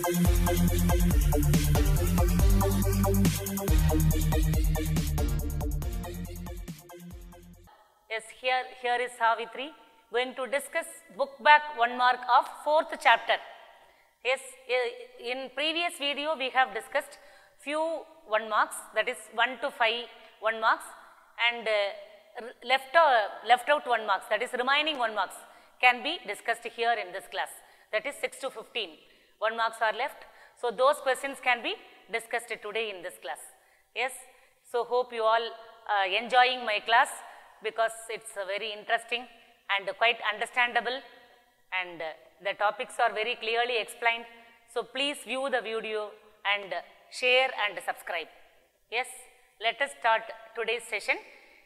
Yes, here, here is Savitri going to discuss book back one mark of fourth chapter. Yes, i- in previous video we have discussed few one marks that is 1 to 5 one marks and uh, r- left, uh, left out one marks that is remaining one marks can be discussed here in this class that is 6 to 15. One marks are left. So those questions can be discussed today in this class. Yes, so hope you all uh, enjoying my class because it's uh, very interesting and quite understandable and uh, the topics are very clearly explained. So please view the video and uh, share and subscribe. Yes, let us start today's session.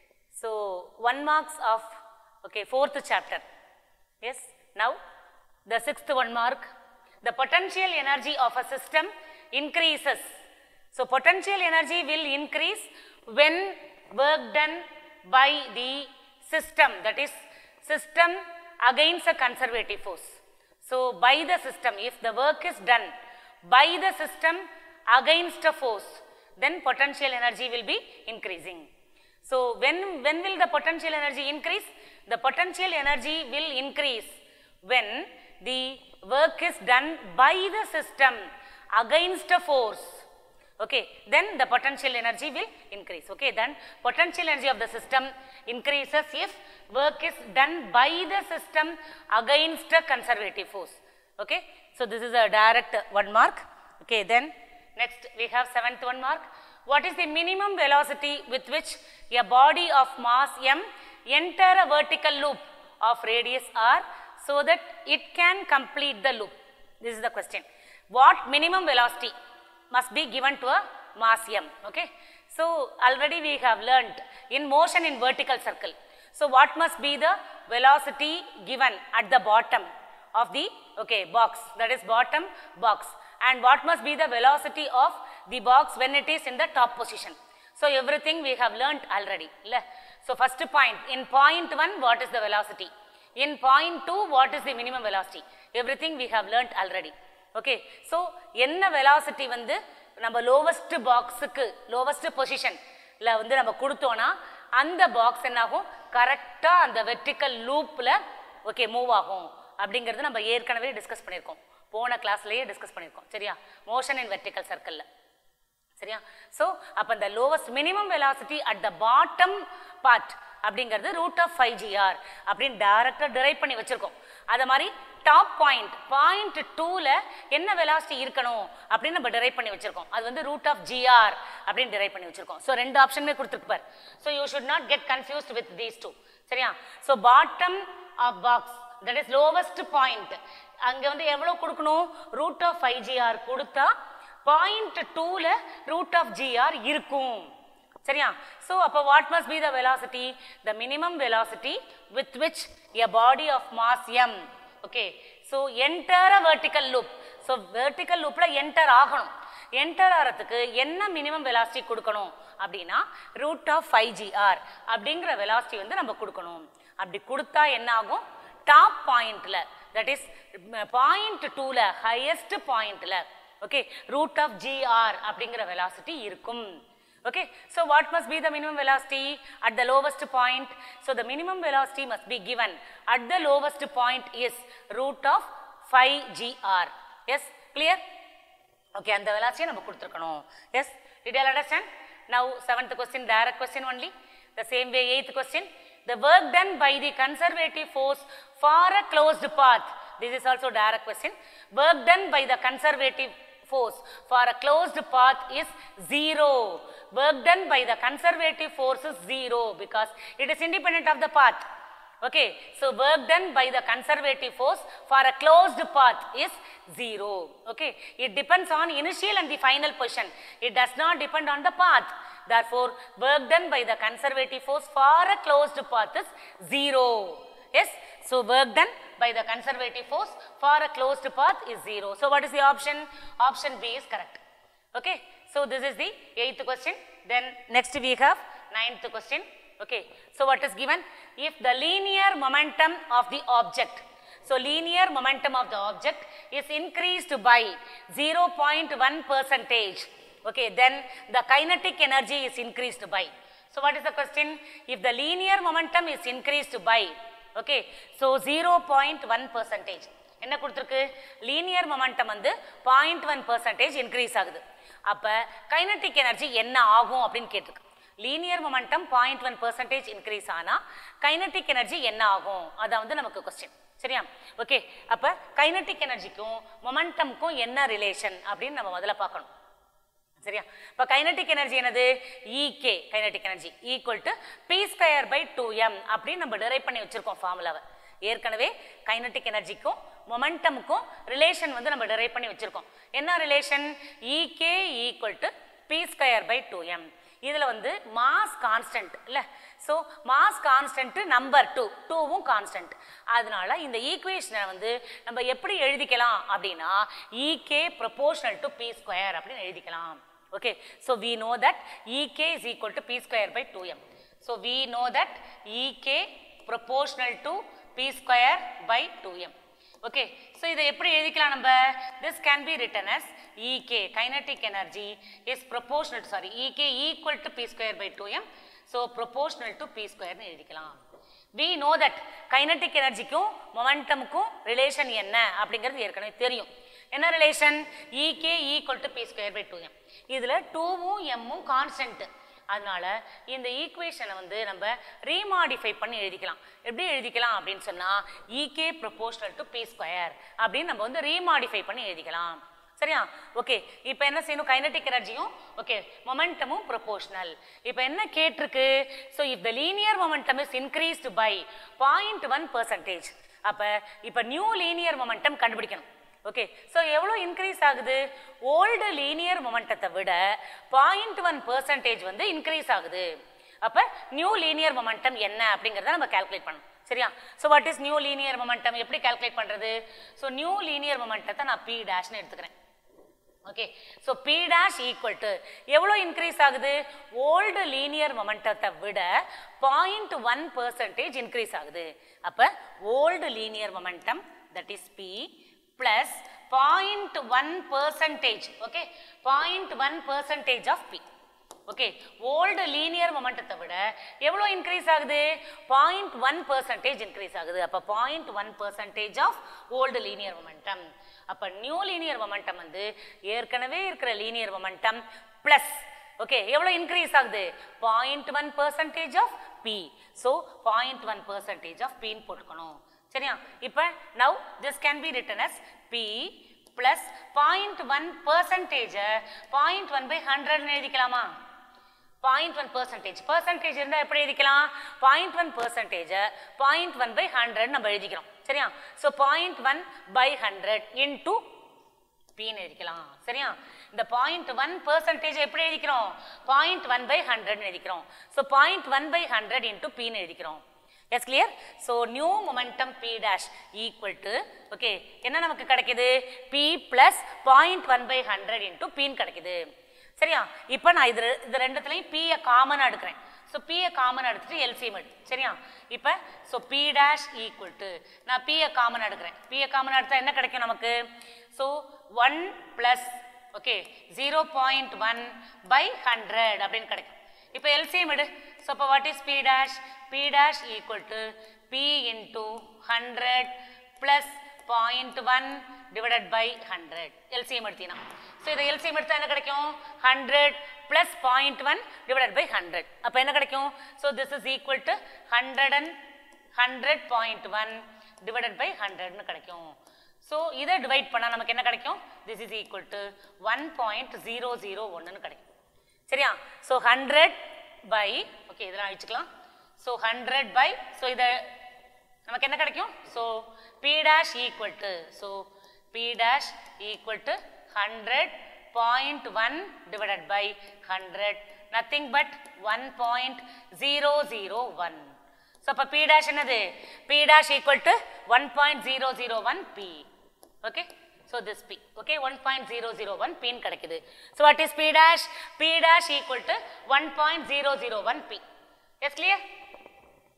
So one marks of, okay, fourth chapter. Yes, now the sixth one mark, the potential energy of a system increases. So potential energy will increase when work done by the system, that is system against a conservative force. So by the system, if the work is done by the system against a force, then potential energy will be increasing. So when, when will the potential energy increase? The potential energy will increase when the work is done by the system against a force. Okay, then the potential energy will increase. Okay, then potential energy of the system increases if work is done by the system against a conservative force. Okay, so this is a direct one mark. Okay, then next we have seventh one mark. What is the minimum velocity with which a body of mass m enter a vertical loop of radius r so that it can complete the loop? This is the question. What minimum velocity must be given to a mass m? Okay. So already we have learnt in motion in vertical circle. So what must be the velocity given at the bottom of the okay box that is bottom box and what must be the velocity of the box when it is in the top position. So everything we have learnt already. Le- So first point in point 1 what is the velocity? In point 2 what is the minimum velocity? Everything we have learnt already. Okay so என்ன velocity வந்து நம்ம lowest பாக்ஸுக்கு lowest பொசிஷனில் வந்து நம்ம கொடுத்தோன்னா அந்த box என்னாகும் கரெக்டாக அந்த வெர்டிக்கல் லூப்பில் ஓகே மூவ் ஆகும் அப்படிங்கிறது நம்ம ஏற்கனவே டிஸ்கஸ் பண்ணியிருக்கோம் போன கிளாஸ்லேயே டிஸ்கஸ் பண்ணியிருக்கோம் சரியா மோஷன் இன் வெர்டிக்கல் சர்க்கிளில் சரியா ஸோ அப்போ இந்த lowest minimum velocity at the bottom part அப்படிங்கிறது ரூட் ஆஃப் ஃபைவ் ஜிஆர் அப்படின்னு டேரக்டாக டிரைவ் பண்ணி வச்சுருக்கோம் அதை மாதிரி டாப் பாயிண்ட் பாயிண்ட் டூவில் என்ன வெலாசிட்டி இருக்கணும் அப்படின்னு நம்ம டிரைவ் பண்ணி வச்சுருக்கோம் அது வந்து ரூட் ஆஃப் ஜிஆர் அப்படின்னு டிரைவ் பண்ணி வச்சுருக்கோம் ஸோ ரெண்டு ஆப்ஷனுமே கொடுத்துருப்பார் so you should not get confused with these two சரியா so bottom of box that is lowest point அங்கே வந்து எவ்வளோ கொடுக்கணும் ரூட் ஆஃப் ஃபைவ் ஜிஆர் கொடுத்தா பாயிண்ட் டூல ரூட் ஆஃப் ஜிஆர் இருக்கும் சரியா ஸோ அப்போ what must be the velocity the minimum velocity with which a body of mass M okay so enter a vertical loop so vertical லூப்பில் enter ஆகணும் enter ஆகிறதுக்கு என்ன minimum velocity கொடுக்கணும் அப்படின்னா root of five G R அப்படிங்கிற velocity வந்து நம்ம கொடுக்கணும் அப்படி கொடுத்தா என்ன ஆகும் டாப் பாயிண்ட்ல தட் இஸ் பாயிண்ட் டூல ஹையஸ்ட் பாயிண்ட்ல ஓகே ரூட் ஆஃப் ஜிஆர் அப்படிங்கிற வெலாசிட்டி இருக்கும் okay so what must be the minimum velocity at the lowest point so the minimum velocity must be given at the lowest point is root of 5 gr yes clear okay அந்த velocity நம்ம கொடுத்துருக்கணும் yes did you all understand now seventh question direct question only the same way eighth question the work done by the conservative force for a closed path this is also direct question work done by the conservative force for a closed path is zero. Work done by the conservative force is zero because it is independent of the path. Okay, so work done by the conservative force for a closed path is zero. Okay, it depends on initial and the final position. It does not depend on the path. Therefore, work done by the conservative force for a closed path is zero. Yes, so work done by the conservative force for a closed path is zero. So what is the option? Option B is correct. Okay, so this is the eighth question. Then next we have ninth question. Okay, so what is given? If the linear momentum of the object. So So linear momentum of the object is increased by 0.1 percentage. Okay, then the kinetic energy is increased by. So what is the question? If the linear momentum is increased by, okay, so 0.1 percentage. என்ன கொடுத்துருக்கு linear momentum வந்து point one percentage increase ஆகுது அப்போ kinetic energy என்ன ஆகும் அப்படின்னு கேட்டிருக்கு linear momentum point one percentage increase ஆனால் கைனட்டிக் எனர்ஜி என்ன ஆகும் அதான் வந்து நமக்கு கொஸ்டின் சரியா ஓகே அப்போ கைனட்டிக் எனர்ஜிக்கும் மொமெண்டம்க்கும் என்ன ரிலேஷன் அப்படின்னு நம்ம முதல்ல பார்க்கணும் சரியா இப்போ கைனட்டிக் எனர்ஜி என்னது K E kinetic energy equal to B square by two M அப்படின்னு நம்ம டிரைவ் பண்ணி வச்சிருக்கோம் ஃபார்முலாவை ஏற்கனவே கைனட்டிக் எனர்ஜிக்கும் மொமெண்டமுக்கும் ரிலேஷன் வந்து நம்ம டிரைவ் பண்ணி வச்சிருக்கோம் என்ன relation K E equal to B square by two M இதில் வந்து மாஸ் கான்ஸ்டன்ட் இல்லை so mass constant number two டூவும் கான்ஸ்டன்ட் அதனால இந்த ஈக்குவேஷனை வந்து நம்ம எப்படி எழுதிக்கலாம் அப்படின்னா K E proportional to B square அப்படின்னு எழுதிக்கலாம் okay so we know that ek is equal to p square by 2m so we know that ek proportional to p square by 2m okay so இதை எப்படி எழுதிக்கலாம் நம்ம this can be written as ek kinetic energy is proportional sorry ek equal to p square by 2m so proportional to p square னு எழுதிக்கலாம் we know that kinetic energyக்கும் momentumக்கும் relation என்ன அப்படிங்கிறது ஏற்கனவே தெரியும் என்ன relation K E equal to B square by two M இதில் டூவும் எம்மும் constant அதனால இந்த ஈக்குவேஷனை வந்து நம்ம ரீமாடிஃபை பண்ணி எழுதிக்கலாம் எப்படி எழுதிக்கலாம் அப்படின்னு சொன்னால் K E proportional to B square அப்படின்னு நம்ம வந்து ரீமாடிஃபை பண்ணி எழுதிக்கலாம் சரியா ஓகே இப்போ என்ன செய்யணும் கைனட்டிக் எனர்ஜியும் ஓகே மொமெண்டமும் ப்ரொபோஷனல் இப்போ என்ன கேட்டிருக்கு so if the linear momentum is increased by point one percentage அப்போ இப்போ நியூ லீனியர் மொமெண்டம் கண்டுபிடிக்கணும் ஓகே ஸோ எவ்வளோ இன்க்ரீஸ் ஆகுது ஓல்டு லீனியர் மொமெண்டத்தை விட பாயிண்ட் ஒன் பர்சன்டேஜ் வந்து இன்க்ரீஸ் ஆகுது அப்போ நியூ லீனியர் மொமெண்டம் என்ன அப்படிங்கிறத நம்ம கால்குலேட் பண்ணணும் சரியா so what is new linear momentum எப்படி கால்குலேட் பண்ணுறது ஸோ நியூ லீனியர் மொமெண்டத்தை நான் பி டேஷ்னு எடுத்துக்கிறேன் okay so B dash equal to எவ்வளோ இன்க்ரீஸ் ஆகுது ஓல்டு லீனியர் மொமெண்டத்தை விட பாயிண்ட் ஒன் பர்சன்டேஜ் இன்க்ரீஸ் ஆகுது அப்போ old linear momentum that is P plus 0.1 percentage okay 0.1 percentage of p okay old linear மொமெண்டத்தை விட எவ்வளோ இன்க்ரீஸ் ஆகுது பாயிண்ட் ஒன் பர்சன்டேஜ் இன்க்ரீஸ் ஆகுது அப்போ point one percentage of old linear momentum அப்போ new linear momentum வந்து ஏற்கனவே இருக்கிற லீனியர் மொமெண்டம் ப்ளஸ் ஓகே எவ்வளோ இன்க்ரீஸ் ஆகுது point one percentage of P so point one percentage of பின்னு போட்டுக்கணும் சரியா இப்போ now this can be written as P plus point one percentage point one by ஹண்ட்ரட்னு எழுதிக்கலாமா பாயிண்ட் ஒன் பர்சன்டேஜ் பர்சன்டேஜ் இருந்தால் எப்படி எழுதிக்கலாம் point one percentage point one by hundred நம்ம எழுதிக்கிறோம் சரியா so point one by hundred into பின்னு எழுதிக்கலாம் சரியா இந்த பாயிண்ட் ஒன் பர்சன்டேஜ் எப்படி எழுதிக்கிறோம் பாயிண்ட் ஒன் பை ஹண்ட்ரட்னு எழுதிக்கிறோம் so point one by hundred into பின்னு எழுதிக்கிறோம் yes clear so new momentum P dash equal to okay என்ன நமக்கு கிடைக்குது P plus point one by hundred into பின்னு கிடைக்குது சரியா இப்போ நான் இது ரெ- இது ரெண்டுத்துலையும் பியை காமனாக எடுக்கிறேன் ஸோ பியை காமனாக எடுத்துட்டு எல்சிஎம் எடுத்து சரியா இப்போ so B dash equal to நான் பியை காமனாக எடுக்கிறேன் பியை காமனாக எடுத்தால் என்ன கிடைக்கும் நமக்கு so one plus okay zero point one by hundred அப்படின்னு கிடைக்கும் இப்போ எல்சிஎம் எடு ஸோ இப்போ what is B dash B dash equal to B into hundred plus point one divided by hundred LCM எடுத்தீங்கன்னா ஸோ இதை எல்சிஎம் எடுத்தா என்ன கிடைக்கும் hundred plus point one divided by hundred அப்போ என்ன கிடைக்கும் so this is equal to hundred and hundred point one divided by ஹண்ட்ரட்னு கிடைக்கும் ஸோ இதை டிவைட் பண்ணால் நமக்கு என்ன கிடைக்கும் this is equal to one point zero zero ஒன்றுன்னு கிடைக்கும் சரியா ஸோ ஹண்ட்ரட் பை ஓகே இதெல்லாம் அழிச்சுக்கலாம் ஸோ ஹண்ட்ரட் பை ஸோ இதை நமக்கு என்ன கிடைக்கும் so B dash equal to so B dash equal to hundred point one divided by hundred nothing but one point zero zero one so அப்போ P dash என்னது P dash equal to one point zero zero one B okay so this p okay one point zero zero one பின்னு கிடைக்குது so what is B dash B dash equal to one point zero zero one p yes clear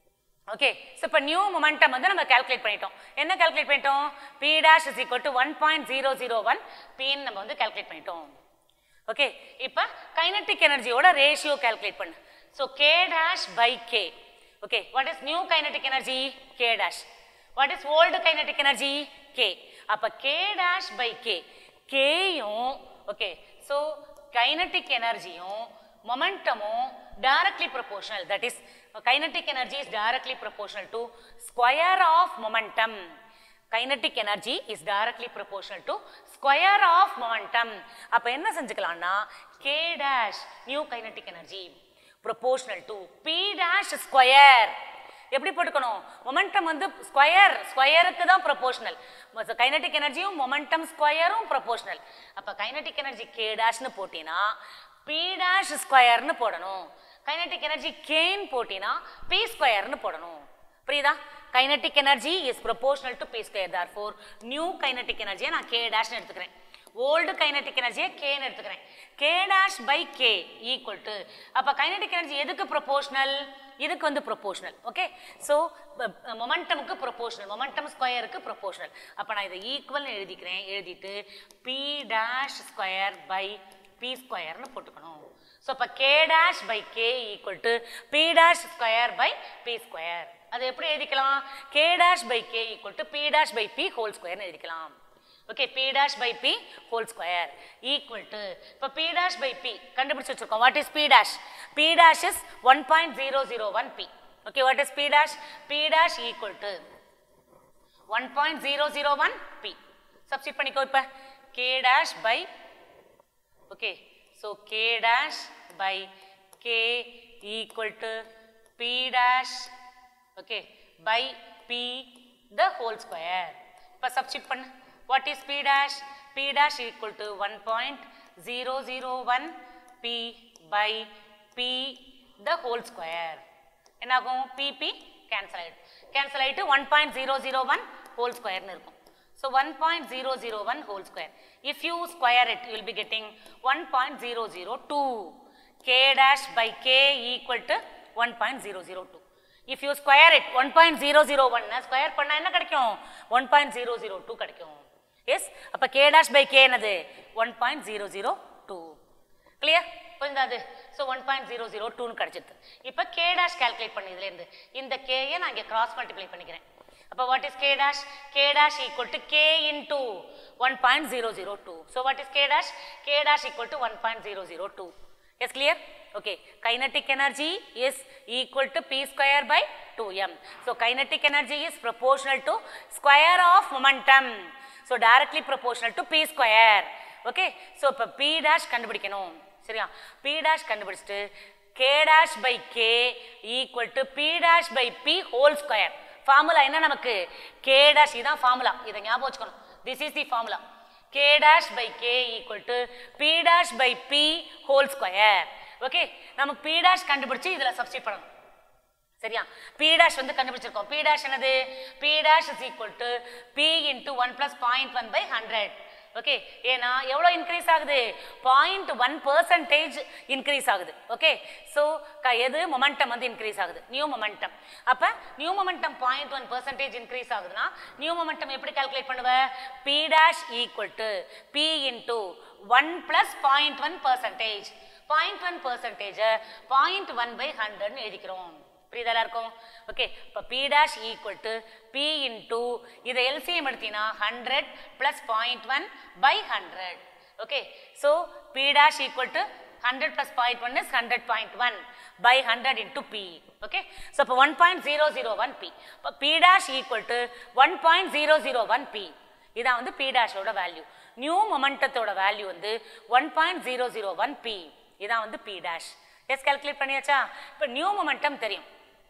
okay so இப்போ new momentum வந்து நம்ம calculate பண்ணிட்டோம் என்ன calculate பண்ணிட்டோம் p dash is equal to one point zero zero one பின்னு நம்ம வந்து calculate பண்ணிட்டோம் ஓகே இப்போ கைனட்டிக் எனர்ஜியோட ரேஷியோ கால்குலேட் பண்ணு so k dash by k okay what is new kinetic energy k dash what is old kinetic energy k அப்போ k dash by k கேயும் okay so kinetic எனர்ஜியும் மொமெண்டமும் directly proportional that is kinetic energy is directly proportional to square of momentum kinetic energy is directly proportional to square of momentum அப்ப என்ன செஞ்சுக்கலாம்னா k dash new kinetic energy proportional to p dash square எப்படி போட்டுக்கணும் momentum வந்து square ஸ்கொயருக்கு தான் proportional kinetic எனர்ஜியும் momentum ஸ்கொயரும் proportional அப்போ கைனட்டிக் எனர்ஜி கே டேஷ்னு போட்டினா பி டேஷ் ஸ்கொயர்னு போடணும் கைனட்டிக் எனர்ஜி கேன்னு போட்டினா பி ஸ்கொயர்னு போடணும் புரியுதா kinetic energy is proportional to B square therefore new kinetic எனர்ஜியை நான் கே டேஷ்னு எடுத்துக்கிறேன் ஓல்டு கைனட்டிக் எனர்ஜியை கேன்னு எடுத்துக்கிறேன் k dash by k equal to அப்போ கைனட்டிக் எனர்ஜி எதுக்கு ப்ரொபோஷனல் இதுக்கு வந்து ப்ரொபோஷனல் ஓகே ஸோ மொமெண்டமுக்கு ப்ரொபோஷனல் மொமெண்டம் ஸ்கொயருக்கு ப்ரொபோஷனல் அப்போ நான் இதை ஈக்குவல்னு எழுதிக்கிறேன் எழுதிட்டு p dash square by p ஸ்கொயர்னு போட்டுக்கணும் ஸோ அப்போ k dash by k equal to p dash square by p square அது எப்படி எழுதிக்கலாம் k dash by k equal to p dash by p whole ஸ்கொயர்னு எழுதிக்கலாம் okay B dash by p whole square equal to இப்போ p dash by p கண்டுபிடிச்சு வச்சிருக்கோம் what is B dash B dash is one point zero zero one B okay what is B dash B dash equal to one point zero zero one p substitute பண்ணிக்கோ இப்போ k dash by okay so k dash by k equal to p dash okay by p the whole square இப்போ substitute பண்ணு what is B dash B dash equal to one point zero zero one p by p the whole square என்னாகும் p p cancel ஆகிடும் cancel ஆகிட்டு one point zero zero one whole ஸ்கொயர்னு இருக்கும் So 1.001 whole square. If you square it, you will be getting 1.002. K dash by K equal to 1.002. If you square it, 1.001 னா square பண்ணா என்ன கிடைக்கும் 1.002 கிடைக்கும் S அப்ப K dash by K என்னது 1.002 clear புரிந்தா அது so one point zero zero டூன்னு கிடச்சிது இப்போ கே டேஷ் கால்குலேட் பண்ணி இதுலேருந்து இந்த கேயை நான் இங்கே கிராஸ் மல்டிப்ளை பண்ணிக்கிறேன் அப்போ what is k dash k dash equal to k into one point zero zero two so what is k dash k dash equal to one point zero zero two yes clear okay kinetic energy is equal to p square by 2m so kinetic energy is proportional to square of momentum so directly proportional to p square okay so இப்போ p dash கண்டுபிடிக்கணும் சரியா p dash கண்டுபிடிச்சிட்டு k dash by k equal to p dash by p whole square formula என்ன நமக்கு k dash இதான் formula இதை ஞாபகம் வச்சுக்கணும் this is the formula k dash by k equal to p dash by p whole square okay நம்ம p dash கண்டுபிடிச்சு இதுல substitute பண்ணணும் சரியா p dash வந்து கண்டுபிடிச்சிருக்கோம் p dash என்னது p dash is equal to p into 1 plus 0.1 by 100 okay ஏன்னா எவ்வளோ இன்க்ரீஸ் ஆகுது பாயிண்ட் ஒன் பர்சன்டேஜ் இன்க்ரீஸ் ஆகுது ஓகே ஸோ எது மொமெண்டம் வந்து இன்க்ரீஸ் ஆகுது நியூ மொமெண்டம் அப்போ new momentum point one percentage increase ஆகுதுன்னா நியூ மொமெண்டம் எப்படி கால்குலேட் பண்ணுவ p dash equal to B into one plus point one percentage point one பர்சன்டேஜை point one by ஹண்ட்ரட்னு எழுதிக்கிறோம் புரியுதா எல்லாருக்கும் ஓகே இப்போ p dash equal to B into இதை எல்சிஎம் எடுத்தீங்கன்னா hundred plus point one by hundred okay so B dash equal to hundred plus point one is hundred point one by hundred into p okay so இப்போ one point zero zero one p இப்போ p dash equal to one point zero zero one p இதான் வந்து p டேஷோட value new மொமெண்டத்தோட value வந்து one point zero zero one p இதான் வந்து p dash yes calculate பண்ணியாச்சா இப்போ நியூ மொமெண்டம் தெரியும்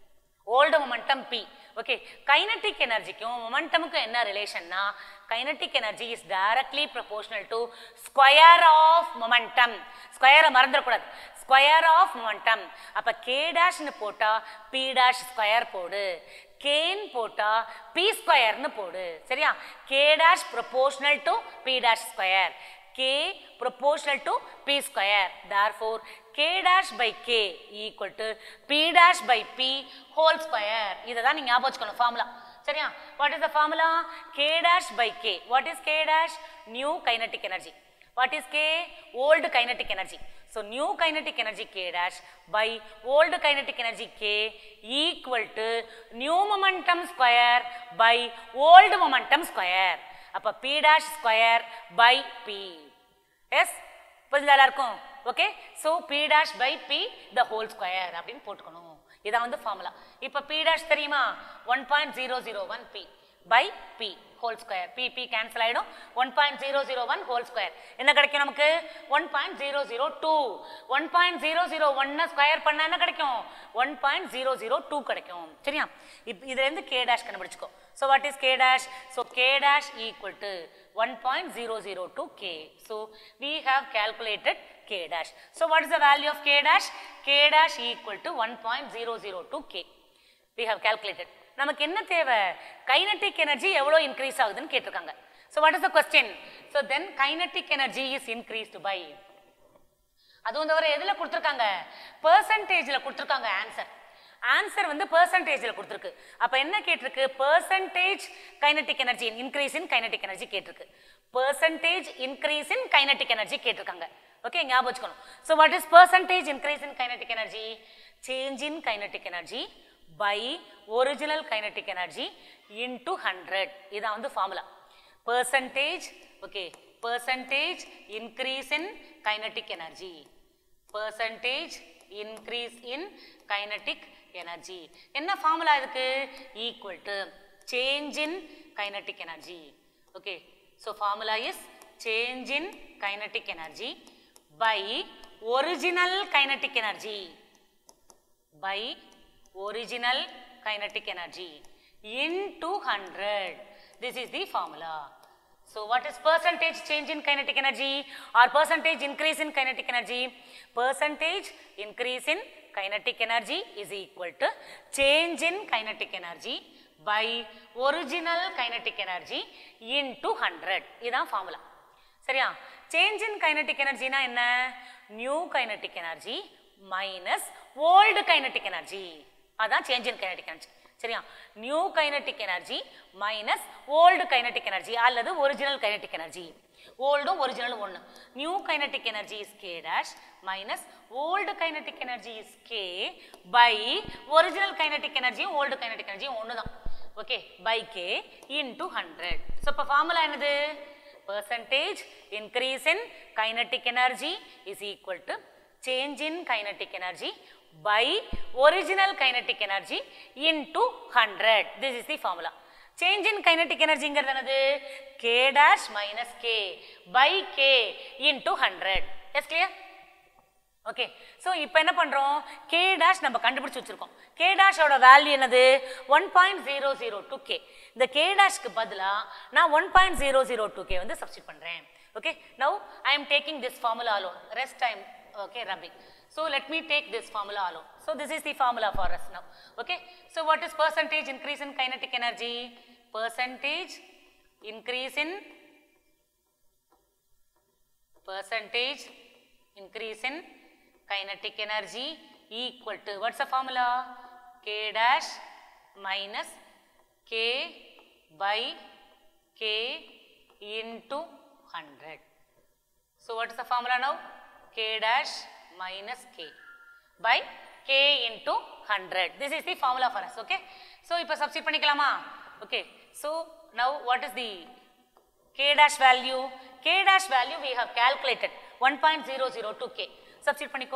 old momentum B okay kinetic எனர்ஜிக்கும் மொமெண்டமுக்கும் என்ன ரிலேஷன்னா kinetic energy is directly proportional to square of momentum ஸ்கொயரை மறந்துடக்கூடாது ஸ்கொயர் ஆஃப் மொமெண்டம் அப்போ கே டேஷ்னு போட்டால் பி டேஷ் ஸ்கொயர் போடு கேன்னு போட்டால் பி ஸ்கொயர்னு போடு சரியா k dash proportional to p dash square k proportional to p square therefore k dash by k equal to p dash by p whole square இதை தான் நீங்க ஞாபகம் வச்சுக்கணும் ஃபார்முலா சரியா what is the formula k dash by k what is k dash new kinetic energy what is k old kinetic energy so new kinetic energy k dash by old kinetic energy k equal to new momentum square by old momentum square அப்ப p dash square by p yes புரிஞ்சா எல்லாருக்கும் okay so B dash by p the whole square அப்படின்னு போட்டுக்கணும் இதான் வந்து formula இப்போ p dash தெரியுமா one point zero zero one p by p whole square p p cancel ஆகிடும் one point zero zero one whole square என்ன கிடைக்கும் நமக்கு one point zero zero two one point zero zero ஒன்னை square பண்ண என்ன கிடைக்கும் one point zero zero two கிடைக்கும் சரியா இப் இதுலேருந்து கே டேஷ் கண்டுபிடிச்சிக்கோ so what is k dash so k dash equal to 1.002 k. So we have calculated k dash. So what is the value of k dash? k dash equal to 1.002 k. We have calculated. நமக்கு என்ன தேவை kinetic energy எவ்வளோ increase ஆகுதுன்னு கேட்டிருக்காங்க so what is the question so then kinetic energy is increased by அதுவும் தவிர எதில் கொடுத்துருக்காங்க பெர்சன்டேஜில் கொடுத்துருக்காங்க ஆன்சர் ஆன்சர் வந்து பெர்சன்டேஜில் கொடுத்துருக்கு அப்போ என்ன கேட்டிருக்கு percentage kinetic energy increase in kinetic energy கேட்டிருக்கு percentage increase in kinetic energy கேட்டிருக்காங்க ஓகே ஞாபகம் வச்சுக்கணும் so what is percentage increase in kinetic energy change in kinetic energy by original kinetic energy into hundred இதான் வந்து formula percentage okay percentage increase in kinetic energy percentage increase in kinetic energy என்ன formula இதுக்கு equal to change in kinetic energy okay so formula is change in kinetic energy by original kinetic energy by original kinetic energy into 100 this is the formula so what is percentage change in kinetic energy or percentage increase in kinetic energy percentage increase in kinetic energy is equal to change in kinetic energy by original kinetic energy into 100 இதான் formula சரியா change in kinetic எனர்ஜினா என்ன new kinetic energy minus old kinetic energy அதான் change in kinetic energy சரியா new kinetic energy minus old kinetic energy அல்லது original kinetic energy ஓல்டும் ஒரிஜினலும் ஒன்று new kinetic energy is k dash minus old kinetic energy is k by original kinetic எனர்ஜியும் old kinetic எனர்ஜியும் ஒன்று தான் okay by k into hundred so இப்போ formula என்னது percentage increase in kinetic energy is equal to change in kinetic energy by original kinetic energy into 100 this is the formula change in kinetic energy ங்கிறது என்னது k dash minus k by k into 100 yes clear okay so இப்போ என்ன பண்ணுறோம் k dash நம்ம கண்டுபிடிச்சு வச்சிருக்கோம் k டேஷோட value என்னது one point zero zero two k இந்த கே டேஷ்க்கு பதிலாக நான் one point zero zero two k வந்து சப்ஸ்டிட் பண்ணுறேன் okay now I am taking this formula alone rest time okay rubbing so let me take this formula alone so this is the formula for as now okay so what is percentage increase in kinetic energy percentage increase in percentage increase in kinetic energy equal to what's the formula k dash minus k by k into 100 so what is the formula now k dash minus k by k into 100 this is the formula for us okay so இப்போ substitute பண்ணிக்கலாமா okay so now what is the k dash value k dash value we have calculated 1.002 k substitute பண்ணிக்கோ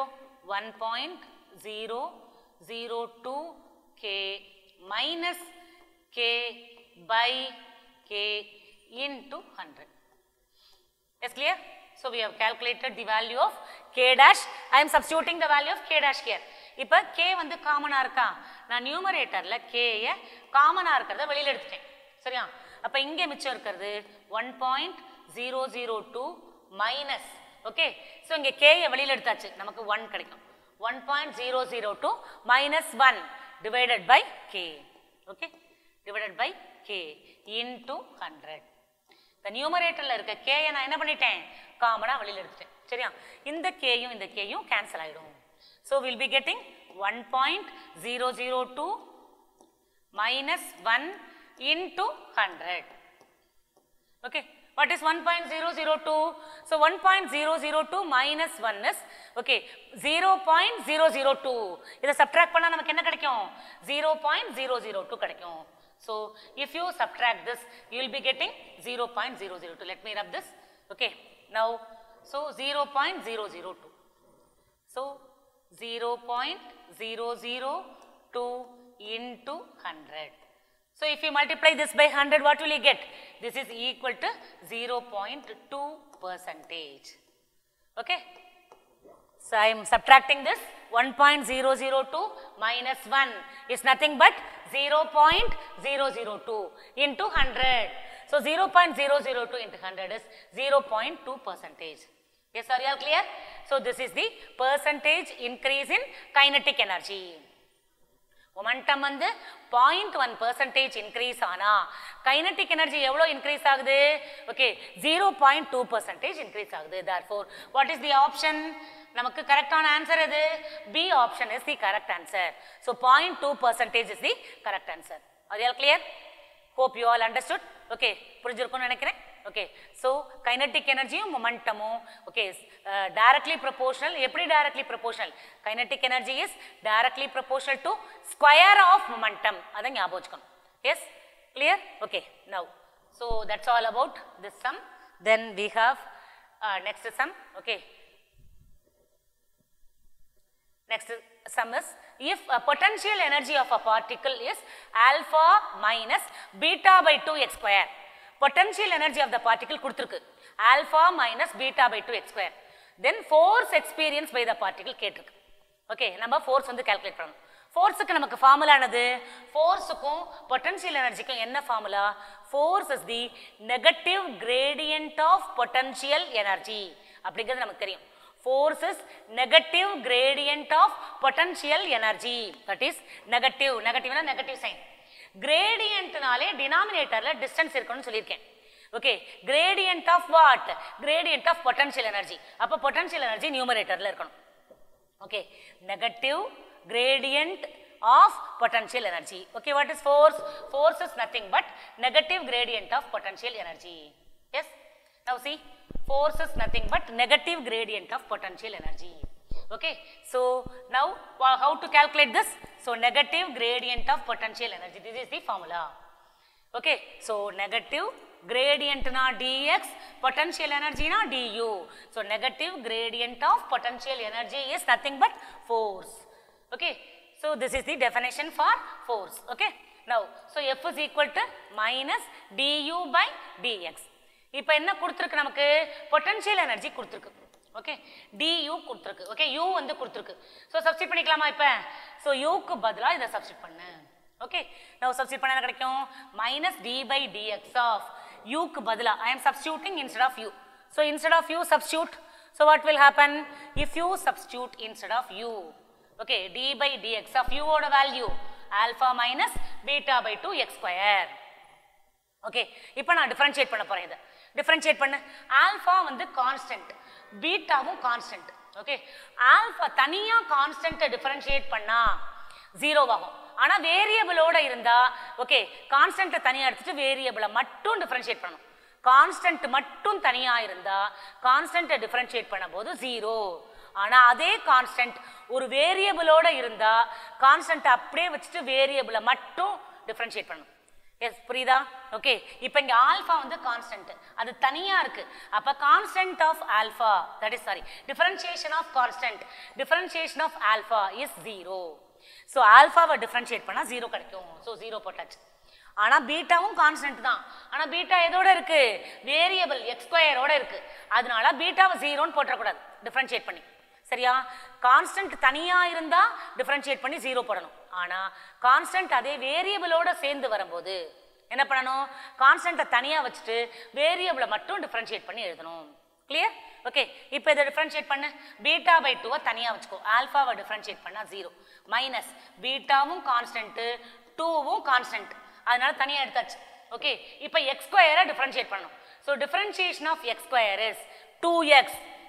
1.002 k minus k by k into 100 yes clear so we have calculated the value of k dash i am substituting the value of k dash here இப்போ k வந்து காமனா இருக்கா நான் நியூமரேட்டர்ல k ய காமனா இருக்கிறத வெளியில எடுத்துட்டேன் சரியா அப்ப இங்க மிச்சம் இருக்கிறது one point zero zero two minus okay so இங்க k ய வெளியில எடுத்தாச்சு நமக்கு ஒன் கிடைக்கும் one point zero zero two minus one divided by k okay divided by k into hundred இந்த நியூமரேட்டர்ல இருக்க k ய நான் என்ன பண்ணிட்டேன் காமனா வெளியில எடுத்துட்டேன் சரியா இந்த கேயும் இந்த கேயும் கேன்சல் ஆயிடும் so will be getting one point zero zero two minus one into hundred okay what is 1.002 so 1.002 minus 1 is okay 0.002 இதை subtract பண்ணா நமக்கு என்ன கிடைக்கும் 0.002 கிடைக்கும் so if you subtract this you will be getting 0.002 let me rub this okay now so 0.002 so 0.002 into 100 so if you multiply this by 100, what will you get? This is equal to 0.2 percentage. Okay? So I am subtracting this 1.002 minus 1 is nothing but 0.002 into 100. So 0.002 into 100 is 0.2 percentage. Yes, are you all clear? So this is the percentage increase in kinetic energy. Momentum வந்து point one percentage increase ஆனா kinetic energy எவ்வளோ increase ஆகுது okay zero point two percentage increase ஆகுது therefore what is the option நமக்கு கரெக்டான answer எது B option is the correct answer so point two percentage is the correct answer அது all clear hope you all understood okay புரிஞ்சிருக்கும்னு நினைக்கிறேன் okay so kinetic எனர்ஜியும் மொமெண்டமும் okay directly proportional எப்படி directly proportional kinetic energy is directly proportional to square of momentum அதை ஞாபகம் வச்சுக்கணும் yes clear okay now so that's all about this sum then we have next sum okay Next sum is if a potential energy of a particle is alpha minus beta by 2x square. Potential energy of the particle கொடுத்திருக்கு alpha minus beta by 2x square. Then force experienced by the particle கேட்டிருக்கு. Okay நம்ம force வந்து calculate பண்ணணும் ஃபோர்ஸுக்கு நமக்கு formula என்னது ஃபோர்ஸுக்கும் potential எனர்ஜிக்கும் என்ன formula force is the negative gradient of potential energy அப்படிங்கிறது நமக்கு தெரியும் force is negative gradient of potential energy that is negative negative na negative sign gradient-னாலே denominatorல distance இருக்கணும்னு சொல்லியிருக்கேன் ஓகே gradient of what gradient of potential energy அப்ப potential energy numeratorல இருக்கணும் okay negative gradient of potential energy okay what is force force is nothing but negative gradient of potential energy yes now see force is nothing but negative gradient of potential energy okay so now wha- how to calculate this so negative gradient of potential energy this is the formula okay so negative gradient na dx potential energy na du so negative gradient of potential energy is nothing but force okay so this is the definition for force okay now so f is equal to minus du by dx இப்போ என்ன கொடுத்துருக்கு நமக்கு potential energy கொடுத்துருக்கு okay டியூ கொடுத்துருக்கு okay U வந்து கொடுத்துருக்கு so substitute பண்ணிக்கலாமா இப்போ ஸோ யூக்கு பதிலாக இதை சப்ஸ்டிட் பண்ணு ஓகே நான் சப்ஸ்டிட் பண்ண என்ன கிடைக்கும் minus d by d x of யூக்கு பதிலாக I am substituting instead of U so instead of U substitute so what will happen if you substitute instead of U okay d by d x of யூவோட value alpha minus beta by two x square okay இப்போ நான் differentiate பண்ண போறேன் இதை differentiate பண்ணு alpha வந்து constant பீட்டாவும் constant okay alpha தனியா கான்ஸ்டன்ட்டை டிஃபரன்ஷியேட் பண்ணா ஜீரோ ஆகும் ஆனா வேரியபிளோட இருந்தா ஓகே கான்ஸ்டன்ட்டை தனியா எடுத்துட்டு வேரியபிளை மட்டும் டிஃபரன்ஷியேட் பண்ணணும் கான்ஸ்டன்ட் மட்டும் தனியா இருந்தா கான்ஸ்டன்ட்டை டிஃபரன்ஷியேட் பண்ணும்போது ஜீரோ ஆனா அதே கான்ஸ்டன்ட் ஒரு வேரியபிளோட இருந்தா கான்ஸ்டன்ட் அப்படியே வச்சுட்டு வேரியபிளை மட்டும் டிஃபரன்ஷியேட் பண்ணணும் எஸ் புரியுதா ஓகே இப்போ இங்க ஆல்ஃபா வந்து கான்ஸ்டன்ட் அது தனியா இருக்கு அப்ப constant of alpha that is sorry differentiation of constant differentiation of alpha is zero so ஆல்ஃபாவை டிஃபரன்ஷியேட் பண்ணா ஜீரோ கிடைக்கும் ஸோ ஜீரோ போட்டாச்சு ஆனா பீட்டாவும் கான்ஸ்டன்ட் தான் ஆனா பீட்டா எதோட இருக்கு வேரியபிள் எக்ஸ் ஸ்கொயரோட இருக்கு அதனால பீட்டாவை ஜீரோன்னு போட்டக்கூடாது டிஃபரன்ஷியேட் பண்ணி சரியா கான்ஸ்டன்ட் தனியா இருந்தா டிஃபரன்ஷியேட் பண்ணி ஜீரோ போடணும் ஆனா கான்ஸ்டன்ட் அதே வேரியபிளோட சேர்ந்து வரும்போது என்ன பண்ணணும் கான்ஸ்டன்ட்டை தனியா வச்சுட்டு வேரியபிளை மட்டும் டிஃபரன்ஷியேட் பண்ணி எழுதணும் கிளியர் ஓகே இப்போ இதை டிஃபரன்ஷியேட் பண்ணு பீட்டா பை டூவை தனியா வச்சுக்கோ ஆல்ஃபாவை டிஃபரன்ஷியேட் பண்ணா ஜீரோ மைனஸ் பீட்டாவும் கான்ஸ்டன்ட் டூவும் கான்ஸ்டன்ட் அதனால தனியா எடுத்தாச்சு ஓகே இப்போ எக்ஸ் ஸ்கொயரை டிஃபரன்ஷியேட் பண்ணணும் so differentiation of x square is two x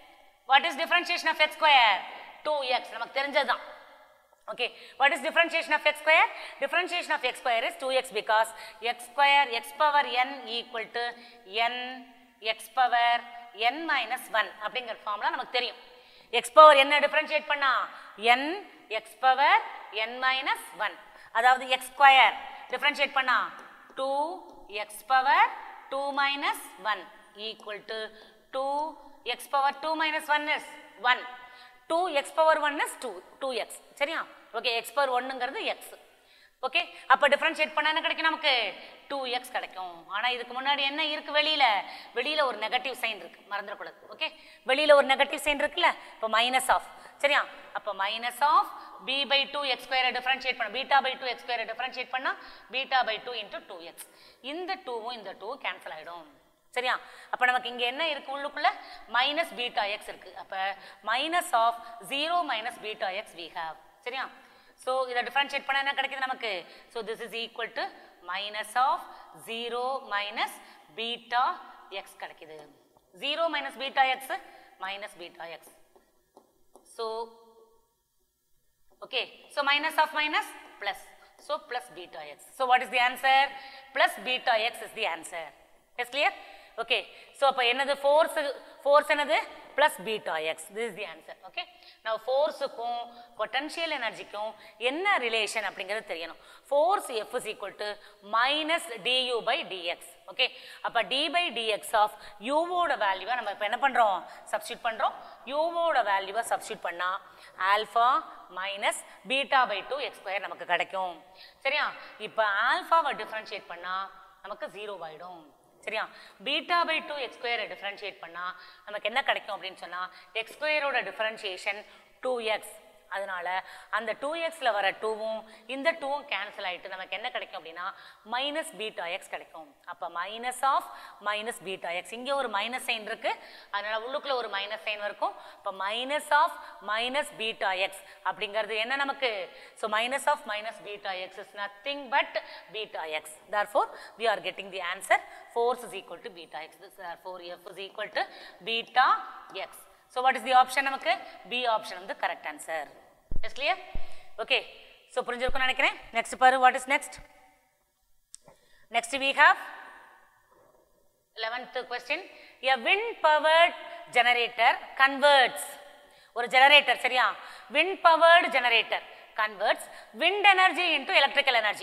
what is differentiation of x square two x நமக்கு தெரிஞ்சதுதான் Okay, what is differentiation of x square? Differentiation of x square is 2x because x square x power n equal to n x power n minus 1 அப்படிங்கிற formula நமக்கு தெரியும் x power n differentiate பண்ணா n x power n minus 1 அதாவது x square differentiate பண்ணா 2 x power 2 minus 1 equal to 2 x power 2 minus 1 is 1 2 x power 1 is 2 2x சரியா okay x power 1ங்கிறது x okay அப்ப differentiate பண்ணா என்ன கிடைக்கும் நமக்கு 2x கிடைக்கும் ஆனா இதுக்கு முன்னாடி என்ன இருக்கு வெளியில வெளியில ஒரு நெகட்டிவ் சைன் இருக்கு மறந்துடக்கூடாது ஓகே வெளியில ஒரு நெகட்டிவ் சைன் இருக்குல்ல இப்போ மைனஸ் ஆஃப் சரியா அப்ப minus of b by two x ஸ்கொயரை டிஃபரன்ஷியேட் பண்ண பீட்டா பை டூ எக்ஸ் ஸ்கொயரை டிஃபரன்ஷியேட் பண்ணா beta by two into two x இந்த டூவும் இந்த டூ கேன்சல் ஆயிடும் சரியா அப்ப நமக்கு இங்க என்ன இருக்கு உள்ளுக்குள்ள மைனஸ் பீட்டா எக்ஸ் இருக்கு அப்ப minus of zero minus beta x we have சரியா ஸோ இதை டிஃபரன்ஷியேட் பண்ண என்ன கிடைக்குது நமக்கு so this is equal to minus of zero minus beta x கிடைக்குது zero minus beta x minus beta x so Okay, so minus of minus plus. So plus beta x. So what is the answer? Plus beta x is the answer. Is clear? Okay, so அப்ப என்னது force force என்னது plus beta x. This is the answer. Okay. Now forceக்கும் potential energyக்கும் என்ன relation அப்படிங்கிறது தெரியணும். Force F is equal to minus du by dx. Okay. அப்ப d by dx of u ஓட வேல்யூவை நம்ம இப்ப என்ன பண்றோம் substitute பண்றோம் u ஓட வேல்யூவை substitute பண்ணா alpha minus beta by two x square நமக்கு கிடைக்கும் சரியா இப்போ ஆல்ஃபாவை டிஃப்ரென்ஷியேட் பண்ணா நமக்கு ஜீரோ ஆயிடும் சரியா பீட்டா பை டூ எக்ஸ் ஸ்கொயரை டிஃப்ரென்ஷியேட் பண்ணா நமக்கு என்ன கிடைக்கும் அப்படின்னு சொன்னா எக்ஸ் ஸ்கொயரோட டிஃப்ரென்ஷியேஷன் டூ எக்ஸ் அதனால அந்த டூ எக்ஸில் வர டூவும் இந்த டூவும் கேன்சல் ஆயிட்டு நமக்கு என்ன கிடைக்கும் அப்படின்னா மைனஸ் பீட்டா எக்ஸ் கிடைக்கும் அப்போ minus of minus beta x இங்கே ஒரு மைனஸ் சைன் இருக்கு அதனால உள்ளுக்குள்ள ஒரு மைனஸ் சைன் இருக்கும் இப்போ minus of minus beta x அப்படிங்கிறது என்ன நமக்கு so minus of minus beta x is nothing but beta x therefore we are getting the answer force is equal to beta x therefore f is equal to beta x So what is the option நமக்கு B option வந்து correct answer. Is clear? Okay. So புரிஞ்சிருக்கும் நினைக்கிறேன். Next பாரு what is next? Next we have 11th question. A wind powered generator converts ஒரு generator சரியா wind powered generator converts wind energy into electrical energy.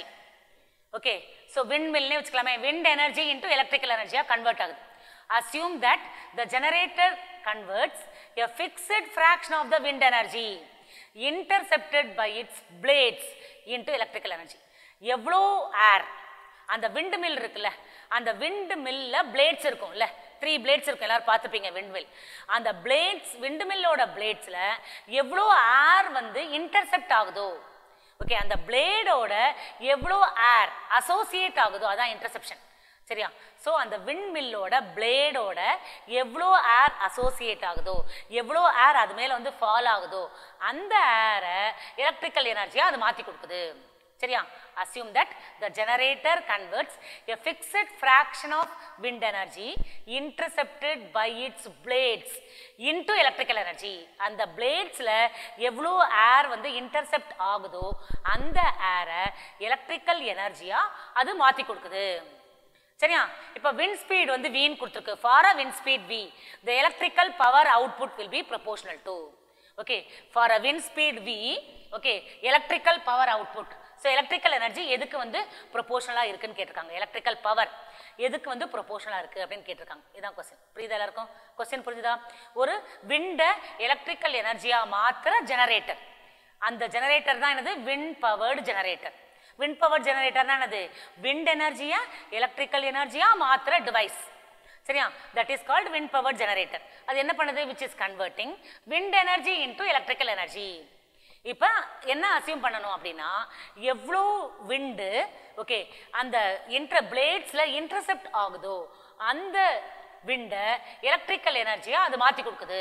Okay. So windmill னே வச்சுக்கலாமே wind energy into electrical energy convert ஆகுது. Assume that the generator converts a fixed fraction of the wind energy intercepted by its blades into electrical energy. எவ்வளோ ஏர் அந்த wind mill இருக்குல்ல அந்த wind மில்ல plates இருக்கும்ல three blades இருக்கும் எல்லாரும் பார்த்துப்பீங்க விண்ட் மில் அந்த பிளேட்ஸ் விண்ட் மில்லோட பிளேட்ஸ்ல எவ்வளோ ஏர் வந்து இன்டர்செப்ட் ஆகுதோ ஓகே அந்த பிளேடோட எவ்வளோ ஏர் அசோசியேட் ஆகுதோ அதான் இன்டர்செப்ஷன் சரியா ஸோ அந்த விண்மில்லோட பிளேடோட எவ்வளோ ஏர் அசோசியேட் ஆகுதோ எவ்வளோ ஏர் அது மேலே வந்து ஃபால் ஆகுதோ அந்த ஏரை எலக்ட்ரிக்கல் எனர்ஜியாக அது மாற்றி கொடுக்குது சரியா assume that the generator converts a fixed fraction of wind energy intercepted by its blades into electrical energy அந்த பிளேட்ஸ்ல எவ்வளோ ஏர் வந்து இன்டர்செப்ட் ஆகுதோ அந்த ஏரை எலக்ட்ரிக்கல் எனர்ஜியா அது மாத்தி கொடுக்குது சரியா இப்போ wind speed வந்து வின்னு கொடுத்துருக்கு for a wind speed v the electrical power output will be proportional to okay for a wind speed v okay electrical power output so electrical energy எதுக்கு வந்து ப்ரொபோஷனலாக இருக்குன்னு கேட்டிருக்காங்க எலக்ட்ரிக்கல் பவர் எதுக்கு வந்து ப்ரொபோஷனலாக இருக்குது அப்படின்னு கேட்டிருக்காங்க இதான் கொஸ்டின் புரியுதா எல்லாருக்கும் கொஸ்டின் புரிஞ்சுதா ஒரு விண்டை எலக்ட்ரிக்கல் எனர்ஜியாக மாத்திர ஜெனரேட்டர் அந்த ஜெனரேட்டர் தான் என்னது wind powered generator wind power ஜெனரேட்டர்னா என்னது விண்ட் எனர்ஜியா எலக்ட்ரிக்கல் எனர்ஜியா மாத்திர டிவைஸ் சரியா that is called wind power generator அது என்ன பண்ணுது which is converting wind energy into electrical energy இப்போ என்ன அசியூம் பண்ணணும் அப்படின்னா எவ்வளோ விண்டு ஓகே அந்த இன்டர் பிளேட்ஸில் இன்டர்செப்ட் ஆகுதோ அந்த விண்டை எலக்ட்ரிக்கல் எனர்ஜியா அது மாற்றி கொடுக்குது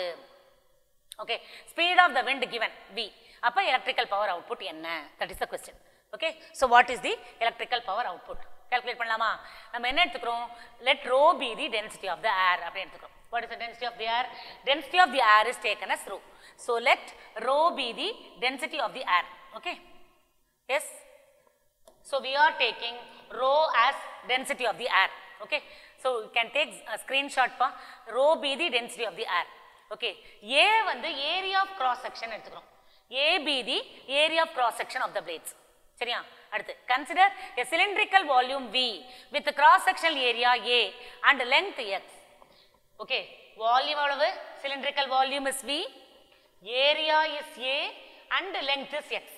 okay speed of the wind given v அப்போ எலக்ட்ரிக்கல் பவர் அவுட்புட் என்ன that is the question okay so what is the electrical power output calculate பண்ணலாமா நம்ம என்ன எடுத்துக்கிறோம் let rho be the density of the air அப்படின்னு எடுத்துக்கிறோம் What is the density of the air? Density of the air is taken as rho. So let rho be the density of the air. Okay? Yes? So we are taking rho as density of the air. Okay? So you can take a screenshot pa rho be the density of the air. Okay? A வந்து area of cross section எடுத்துக்கிறோம். A be the area of cross section of the blades. சரியா அடுத்து consider a cylindrical volume V with cross sectional area A and length x. Okay? Volume எவ்வளவு? Cylindrical volume is V, area is A and length is x.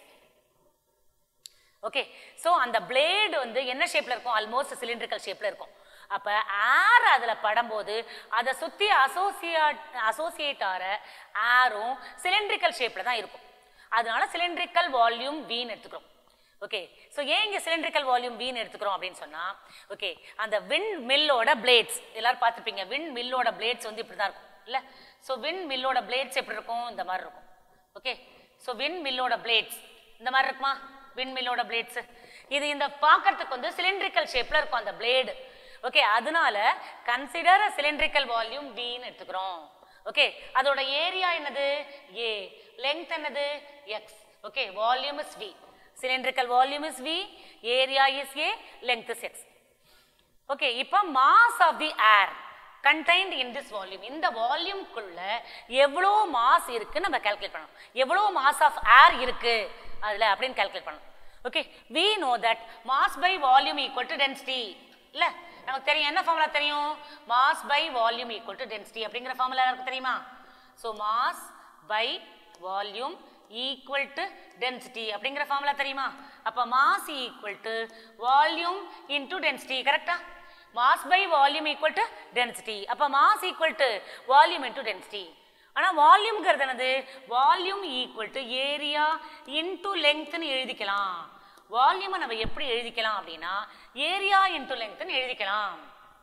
Okay so அந்த blade வந்து என்ன ஷேப்ல இருக்கும் almost cylindrical ஷேப்ல இருக்கும் அப்ப ஏர் அதுல படும்போது அதை சுத்தி அசோசியேட் அசோசியேட் ஆகிற ஏரும் சிலிண்ட்ரிக்கல் ஷேப்ல தான் இருக்கும் அதனால சிலிண்ட்ரிக்கல் வால்யூம் வீன் எடுத்துக்கிறோம் ஓகே ஸோ ஏன் இங்கே சிலிண்ட்ரிக்கல் வால்யூம் வீன் எடுத்துக்கிறோம் அப்படின்னு சொன்னா ஓகே அந்த விண்ட் மில்லோட பிளேட்ஸ் எல்லாரும் பார்த்துருப்பீங்க விண்ட் மில்லோட பிளேட்ஸ் வந்து இப்படி தான் இருக்கும் இல்லை ஸோ விண்ட் மில்லோட பிளேட்ஸ் எப்படி இருக்கும் இந்த மாதிரி இருக்கும் ஓகே ஸோ விண்ட் மில்லோட பிளேட்ஸ் இந்த மாதிரி இருக்குமா விண்ட் மில்லோட பிளேட்ஸ் இது இந்த பார்க்கறதுக்கு வந்து சிலிண்ட்ரிக்கல் ஷேப்ல இருக்கும் அந்த பிளேடு ஓகே அதனால கன்சிடர் சிலிண்ட்ரிக்கல் வால்யூம் வின்னு எடுத்துக்கிறோம் ஓகே அதோட ஏரியா என்னது ஏ லெங்த் என்னது x okay volume is v cylindrical volume is v area is a length is x okay இப்போ mass of the air contained in this volume இந்த வால்யூம்குள்ள எவ்வளோ mass இருக்கு நம்ம கால்குலேட் பண்ணணும் எவ்வளோ மாஸ் ஆஃப் ஏர் இருக்கு அதுல அப்படின்னு கால்குலேட் பண்ணணும் okay we know that mass by volume equal to density இல்ல நமக்கு தெரியும் என்ன ஃபார்முலா தெரியும் mass by volume equal to density அப்படிங்கிற ஃபார்முலா எனக்கு தெரியுமா so mass by volume equal to density அப்படிங்கிற ஃபார்முலா தெரியுமா அப்ப mass equal to volume into density கரெக்டா mass by volume equal to density அப்ப mass equal to volume into density ஆனா வால்யூம்ங்கிறது என்னது volume equal to area into லெங்க்த்னு எழுதிக்கலாம் வால்யூமை நம்ம எப்படி எழுதிக்கலாம் அப்படின்னா ஏரியா இன்டு லெங்க்த்னு எழுதிக்கலாம்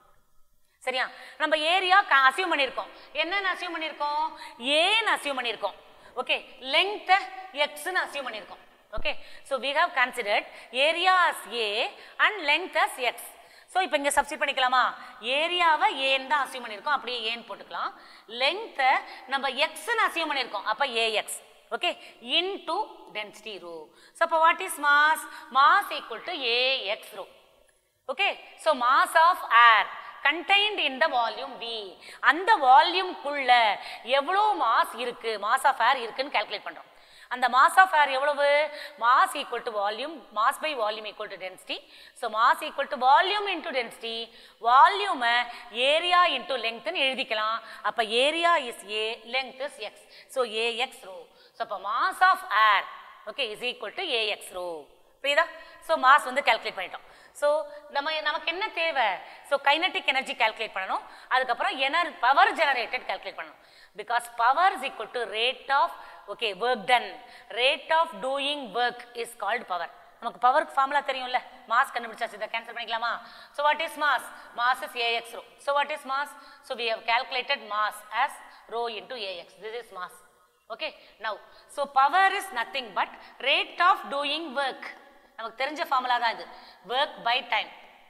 சரியா நம்ம ஏரியா அசியூம் பண்ணியிருக்கோம் என்னன்னு அசியூம் பண்ணியிருக்கோம் ஏன்னு அசியூம் பண்ணியிருக்கோம் ஓகே லெங்த் எக்ஸ்னு அசியூம் பண்ணியிருக்கோம் okay so we have considered area as a and length as x so இப்போ இங்கே சப்ஸ்டிட் பண்ணிக்கலாமா ஏரியாவை ஏன்னு தான் அசியூம் பண்ணியிருக்கோம் அப்படியே ஏன்னு போட்டுக்கலாம் லெங்த்தை நம்ம எக்ஸ்னு அசியூம் பண்ணியிருக்கோம் அப்போ a x okay into density rho so அப்போ what is mass mass equal to a x rho okay so mass of air contained in the volume V அந்த வால்யூம்குள்ள எவ்வளோ மாஸ் இருக்கு மாஸ் ஆஃப் ஏர் இருக்குன்னு கால்குலேட் பண்றோம் அந்த மாஸ் ஆஃப் ஏர் எவ்வளவு mass equal to volume mass by volume equal to density so mass equal to volume into density வால்யூமை area into லெங்க்த்னு எழுதிக்கலாம் அப்ப area is a length is x so a x rho so அப்போ mass of air okay is equal to a x rho புரியுதா so mass வந்து calculate பண்ணிட்டோம் so நம்ம நமக்கு என்ன தேவை ஸோ கைனட்டிக் எனர்ஜி கால்குலேட் பண்ணணும் அதுக்கப்புறம் எனர் பவர் ஜெனரேட்டட் கால்குலேட் பண்ணணும் because power is equal to rate of okay work done rate of doing work is called power நமக்கு பவருக்கு ஃபார்முலா தெரியும்ல மாஸ் கண்டுபிடிச்சாச்சு இதை கேன்சல் பண்ணிக்கலாமா so what is mass mass is a x rho so what is mass so we have calculated mass as rho into a x this is mass okay now so power is nothing but rate of doing work நமக்கு தெரிஞ்ச formula தான் இது work by time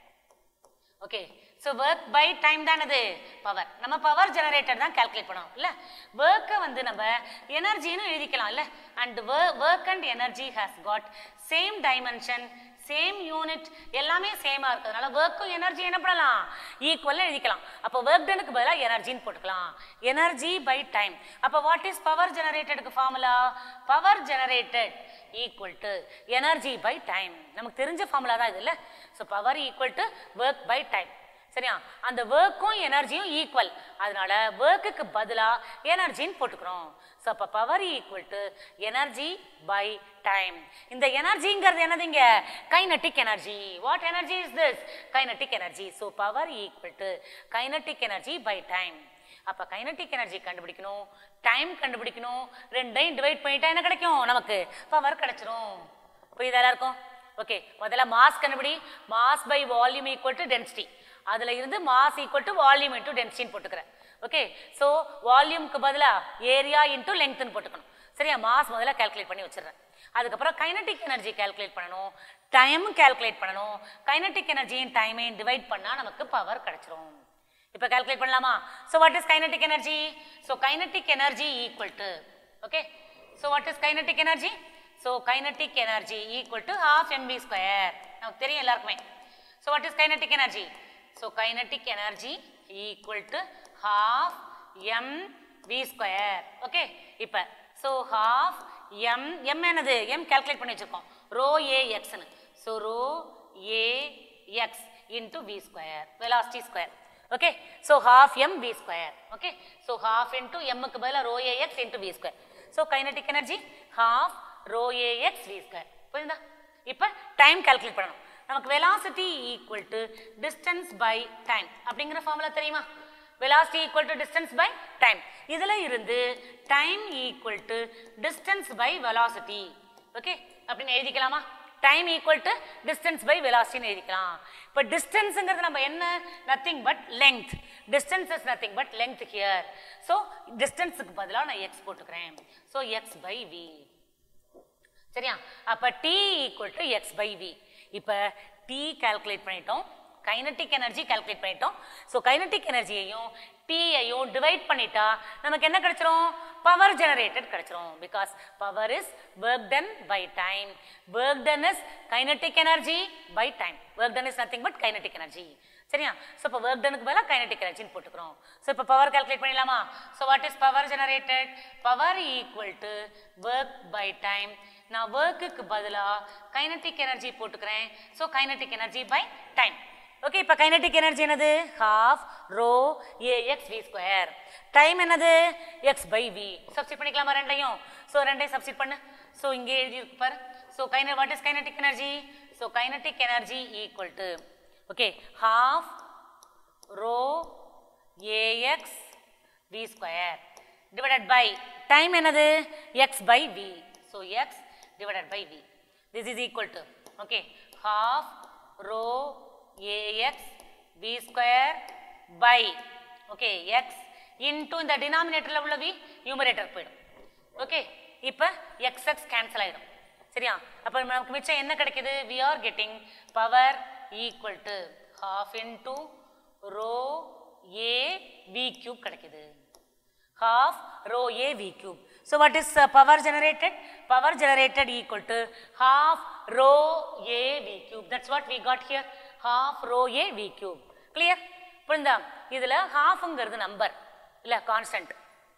okay so work by time தான் அது power நம்ம power generator தான் calculate பண்ணணும் இல்லை ஒர்க்கை வந்து நம்ம எனர்ஜின்னு எழுதிக்கலாம் இல்லை and work and energy has got same dimension same unit எல்லாமே சேமா இருக்கிறதுனால ஒர்க்கும் எனர்ஜி என்ன பண்ணலாம் ஈக்குவல்ல எழுதிக்கலாம் அப்போ ஒர்க் டனுக்கு பதிலாக எனர்ஜின்னு போட்டுக்கலாம் எனர்ஜி பை டைம் அப்போ வாட் இஸ் பவர் ஜெனரேட்டடுக்கு formula power generated equal to energy by time நமக்கு தெரிஞ்ச ஃபார்முலா தான் இது இல்லை so power equal to work by time சரியா அந்த ஒர்க்கும் எனர்ஜியும் ஈக்குவல் அதனால ஒர்க்குக்கு பதிலாக எனர்ஜின்னு போட்டுக்கிறோம் ஸோ அப்போ power equal to energy by time இந்த எனர்ஜிங்கிறது என்னதுங்க kinetic energy what energy is this kinetic energy so power equal to kinetic energy by time அப்ப கைனட்டிக் எனர்ஜி கண்டுபிடிக்கணும் டைம் கண்டுபிடிக்கணும் ரெண்டையும் டிவைட் பண்ணிட்டா என்ன கிடைக்கும் நமக்கு பவர் கிடைச்சிரும் புரியுதா எல்லாருக்கும் ஓகே முதல்ல மாஸ் கண்டுபிடி mass by volume equal to density அதுல இருந்து mass equal to volume into டென்சிட்டின்னு போட்டுக்கிறேன் ஓகே ஸோ வால்யூம்க்கு பதிலா ஏரியா இன்டு லெங்க்த்னு போட்டுக்கணும் சரியா மாஸ் முதல்ல கால்குலேட் பண்ணி வச்சிடுறேன் அதுக்கப்புறம் கைனட்டிக் எனர்ஜி கால்குலேட் பண்ணணும் டைம் கால்குலேட் பண்ணணும் கைனட்டிக் எனர்ஜியும் டைமையும் டிவைட் பண்ணா நமக்கு பவர் கிடைச்சிரும் இப்போ கால்குலேட் பண்ணலாமா so what is kinetic energy so kinetic energy equal to okay so what is kinetic energy so kinetic energy equal to half m v square நமக்கு தெரியும் எல்லாருக்குமே so what is kinetic energy so kinetic energy equal to half m v square okay இப்போ so half m m என்னது m calculate பண்ணி வச்சிருக்கோம் rho a எக்ஸ்னு so rho a x into v square velocity square okay so half m v square okay so half into எம்முக்கு பதிலாக rho a x into v square so kinetic energy half rho a x v square புரியுதா இப்போ time calculate பண்ணணும் நமக்கு velocity equal to distance by time அப்படிங்கிற formula தெரியுமா velocity equal to distance by time இதுல இருந்து time equal to distance by velocity okay அப்படின்னு எழுதிக்கலாமா time equal to distance by velocity ன்னு எழுதிக்கலாம் இப்போ டிஸ்டன்ஸுங்கிறது நம்ம என்ன nothing but length distance is nothing but length here so டிஸ்டன்ஸுக்கு பதிலாக நான் x போட்டுக்கிறேன் so x by v சரியா அப்ப t equal to x by v இப்போ t கால்குலேட் பண்ணிட்டோம் கைனட்டிக் எனர்ஜி கால்குலேட் பண்ணிட்டோம் ஸோ கைனட்டிக் எனர்ஜியையும் டீயையும் டிவைட் பண்ணிட்டா நமக்கு என்ன கிடைச்சிரும் பவர் ஜெனரேட்டட் கிடைச்சிரும் because power is work done by time work done is kinetic energy by time work done is nothing but kinetic energy சரியா ஸோ இப்போ ஒர்க் டனுக்கு பதிலாக கைனட்டிக் எனர்ஜின்னு போட்டுக்கிறோம் ஸோ இப்போ பவர் கால்குலேட் பண்ணிடலாமா so what is power generated power equal to work by time நான் ஒர்க்குக்கு பதிலாக கைனட்டிக் எனர்ஜி போட்டுக்கிறேன் so kinetic energy by time okay இப்போ கைனட்டிக் எனர்ஜி என்னது half rho a x v square time என்னது எக்ஸ் பை வி சப்ஸ்டிட் பண்ணிக்கலாமா ரெண்டையும் so ரெண்டையும் சப்ஸ்டிட் பண்ணு ஸோ இங்கே எழுதி இருக்கு பாரு ஸோ கைன what is kinetic energy so kinetic energy equal to okay half rho a x v square divided by time என்னது x by v so x divided by v. This is equal to, okay, half rho ax v square by, okay, x into இந்த denominatorல உள்ள v numerator போயிடும் okay இப்போ xx cancel ஆயிடும் சரியா அப்போ நமக்கு மிச்சம் என்ன கிடைக்குது we are getting power equal to half into rho a v cube கிடைக்குது half rho a v cube. So what is uh, power generated? Power generated equal to half rho a v cube. That's what we got here. Half rho a v cube. Clear? புரிந்தா இதுல ஹாஃப்ங்கிறது number இல்ல constant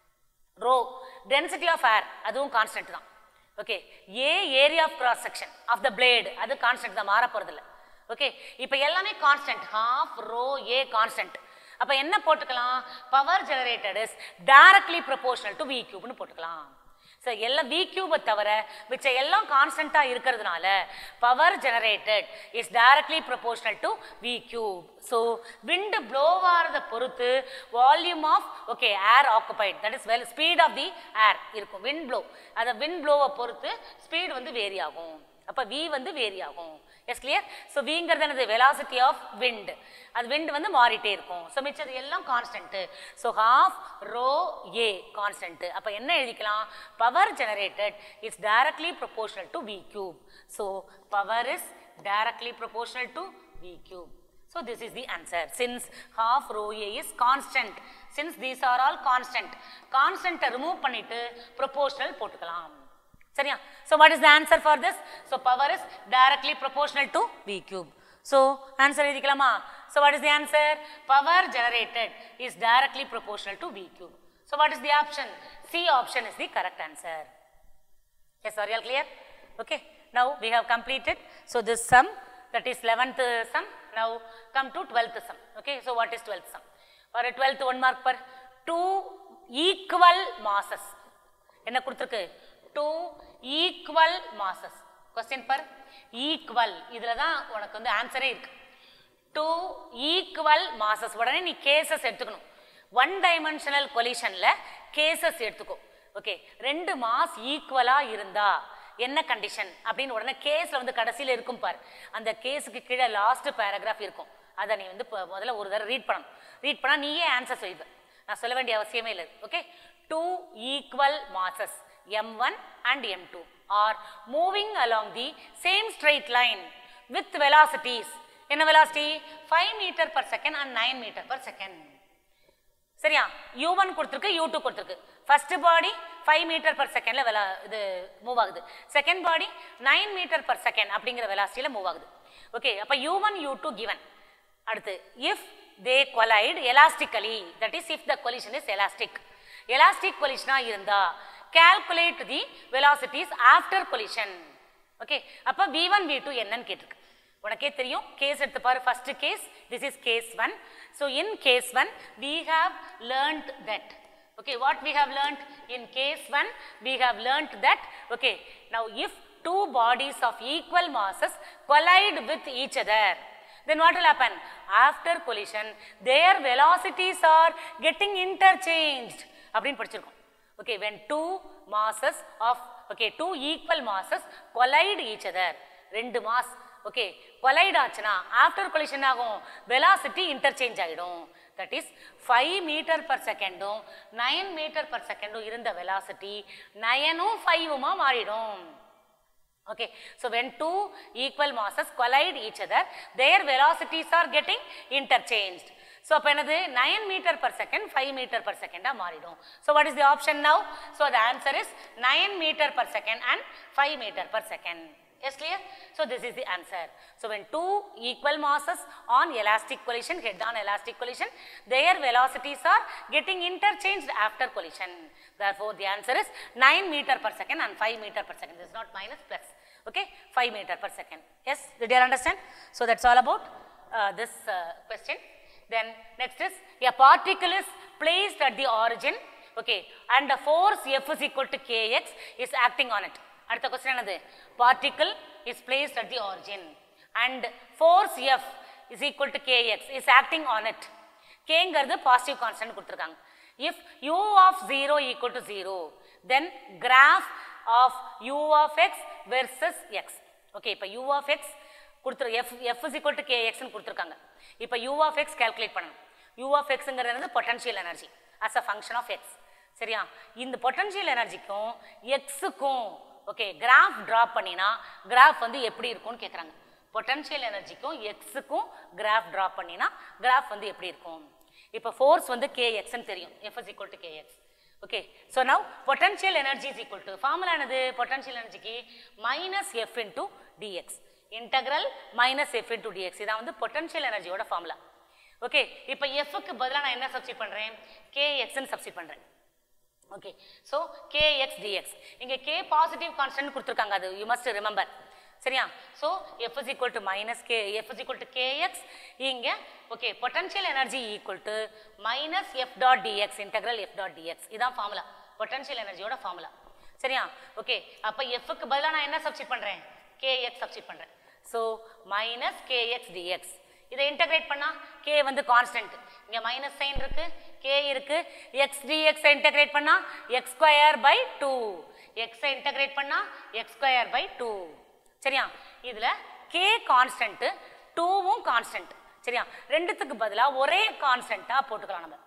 rho density of air அதுவும் constant தான் okay a area of cross section of the blade அது constant தான் மாற போறது இல்ல ஓகே இப்போ எல்லாமே constant half rho a constant அப்ப என்ன போட்டுக்கலாம் power generated is directly proportional to v கியூப்னு போட்டுக்கலாம் ஸோ எல்லாம் வி கியூபை தவிர மிச்ச எல்லாம் கான்ஸ்டன்ட்டாக இருக்கிறதுனால power generated is directly proportional to we cube so wind flow ஆகிறத பொறுத்து volume of okay air occupied that is well speed of the air இருக்கும் விண்ட் ப்ளோ அதை விண்ட் ப்ளோவை பொறுத்து ஸ்பீட் வந்து வேரி ஆகும் அப்போ வி வந்து வேரி ஆகும் எஸ் கிளியர் ஸோ விங்கிறது என்னது வெலாசிட்டி ஆஃப் விண்ட் அது விண்ட் வந்து மாறிட்டே இருக்கும் ஸோ மிச்சது எல்லாம் constant so half rho A constant அப்போ என்ன எழுதிக்கலாம் power generated is directly proportional to we cube so power is directly proportional to we cube So this is the answer. Since half rho A is constant, since these are all constant, constant remove பண்ணிட்டு proportional போட்டுக்கலாம் சரியா so what is the answer for this so power is directly proportional to v cube so answer எழுதிக்கலாமா so what is the answer power generated is directly proportional to v cube so what is the option c option is the correct answer yes are you all clear okay now we have completed so this sum that is 11th sum now come to 12th sum okay so what is 12th sum for a 12th one mark per two equal masses என்ன கொடுத்துருக்கு two equal masses question பர் equal இதில் தான் உனக்கு வந்து ஆன்சரே இருக்கு two equal masses உடனே நீ கேசஸ் எடுத்துக்கணும் ஒன் டைமென்ஷனல் கொலிஷனில் கேசஸ் எடுத்துக்கோ ஓகே ரெண்டு மாஸ் ஈக்குவலாக இருந்தா என்ன கண்டிஷன் அப்படின்னு உடனே கேஸில் வந்து கடைசியில் இருக்கும் பார் அந்த கேஸுக்கு கீழே லாஸ்ட் பேராகிராஃப் இருக்கும் அதை நீ வந்து இப்போ முதல்ல ஒரு தடவை ரீட் பண்ணணும் ரீட் பண்ணால் நீயே ஆன்சர் சொல்லுவ நான் சொல்ல வேண்டிய அவசியமே இல்லை okay two equal masses m1 and m2 are moving along the same straight line with velocities என்ன velocity 5 meter per second and 9 meter per second சரியா யூ ஒன் கொடுத்துருக்கு யூ டூ கொடுத்துருக்கு first body five metre per செகண்ட்ல வெலா இது move ஆகுது second body nine metre per second அப்படிங்கிற வெலாசிட்டியில் மூவ் ஆகுது ஓகே அப்போ U one U two given அடுத்து if they collide elastically that is if the collision is elastic elastic கொலிஷனா இருந்தா calculate the velocities after collision okay அப்போ V one V two என்னன்னு கேட்டிருக்கு உனக்கே தெரியும் கேஸ் எடுத்து பாரு first case this is case one so in case one we have learnt that okay what we have learnt in case 1 we have learnt that okay now if two bodies of equal masses collide with each other then what will happen after collision their velocities are getting interchanged அப்படின்னு படிச்சிருக்கோம் okay when two masses of okay two equal masses collide each other ரெண்டு மாஸ் okay collide ஆச்சுன்னா after collision ஆகும் velocity interchange ஆகிடும் that is five metre per செகண்டும் nine metre per செகண்டும் இருந்த வெலாசிட்டி நயனும் ஃபைவுமா மாறிடும் Okay, so when two equal masses collide each other, their velocities are getting interchanged. So, அப்ப என்னது 9 meter per second, 5 meter per second ஆ மாறிடும். So, what is the option now? So, the answer is 9 meter per second and 5 meter per second. Yes, clear? So, this is the answer. So, when two equal masses on elastic collision, head-on elastic collision, their velocities are getting interchanged after collision. Therefore, the answer is 9 meter per second and 5 meter per second. This is not minus plus. Okay, 5 meter per second. Yes, did you understand? So, that's all about uh, this uh, question. Then next is a particle is placed at the origin. Okay, and the force F is equal to kx is acting on it. அடுத்த question என்னது particle is placed at the origin and force F is equal to KX is acting on it கேங்கிறது positive constant கொடுத்துருக்காங்க if U of zero equal to zero then graph of U of X versus X okay இப்போ U of X கொடுத்துரு F F is equal to K எக்ஸ்னு கொடுத்துருக்காங்க இப்போ U of X calculate பண்ணணும் U of எக்ஸுங்கிறது வந்து potential energy as a function of X சரியா இந்த பொட்டன்ஷியல் எனர்ஜிக்கும் எக்ஸுக்கும் ஓகே கிராஃப் ட்ராப் பண்ணினா கிராஃப் வந்து எப்படி இருக்கும்னு கேட்குறாங்க பொட்டன்ஷியல் எனர்ஜிக்கும் எக்ஸுக்கும் கிராஃப் ட்ராப் பண்ணினா கிராஃப் வந்து எப்படி இருக்கும் இப்போ ஃபோர்ஸ் வந்து கே எக்ஸ்ன்னு தெரியும் F is equal to K X okay so now potential energy is equal to formula என்னது பொட்டன்ஷியல் எனர்ஜிக்கு minus F into DX integral minus F into DX இதான் வந்து பொட்டன்ஷியல் எனர்ஜியோட ஃபார்முலா ஓகே இப்போ எஃப்க்கு பதிலாக நான் என்ன சப்ஸ்டிட் பண்ணுறேன் கே எக்ஸ்ன்னு சப்ஸ்டிட் பண்ணுறேன் ஓகே ஸோ கேஎக்ஸ் டிஎக்ஸ் இங்கே கே பாசிட்டிவ் கான்ஸ்டன்ட் கொடுத்துருக்காங்க அது யூ மஸ்ட் ரிமெம்பர் சரியா so F is equal to minus K F is equal to KX இங்கே okay potential energy equal to minus F dot DX integral F dot DX இதான் formula potential எனர்ஜியோட formula சரியா okay அப்போ எஃப்க்கு பதிலாக நான் என்ன சப்ஸ்டிட் பண்ணுறேன் கேஎக்ஸ் சப்ஸ்டிட் பண்ணுறேன் ஸோ மைனஸ் கேஎக்ஸ் டிஎக்ஸ் இதை இன்டகிரேட் பண்ணா கே வந்து கான்ஸ்டன்ட் இங்க மைனஸ் சைன் இருக்கு கே இருக்கு எக்ஸ் டிஎக்ஸ் இன்டகிரேட் பண்ணா X square by two X integrate பண்ணா எக்ஸ் ஸ்கொயர் பை டூ சரியா இதுல கே கான்ஸ்டன்ட் டூவும் கான்ஸ்டன்ட் சரியா ரெண்டுத்துக்கு பதிலா ஒரே கான்ஸ்டன்ட்டா போட்டுக்கலாம் நம்ம